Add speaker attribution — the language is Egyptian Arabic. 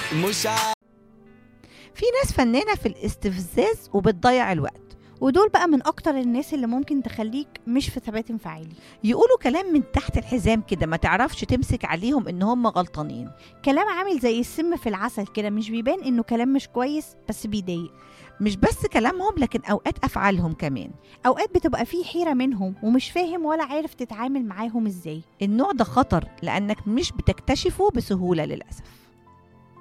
Speaker 1: مش ع...
Speaker 2: في ناس فنانة في الاستفزاز وبتضيع الوقت
Speaker 3: ودول بقى من اكتر الناس اللي ممكن تخليك مش في ثبات انفعالي
Speaker 2: يقولوا كلام من تحت الحزام كده ما تعرفش تمسك عليهم ان هم غلطانين
Speaker 3: كلام عامل زي السم في العسل كده مش بيبان انه كلام مش كويس بس بيضايق
Speaker 2: مش بس كلامهم لكن اوقات افعالهم كمان
Speaker 3: اوقات بتبقى فيه حيرة منهم ومش فاهم ولا عارف تتعامل معاهم ازاي
Speaker 2: النوع ده خطر لانك مش بتكتشفه بسهولة للاسف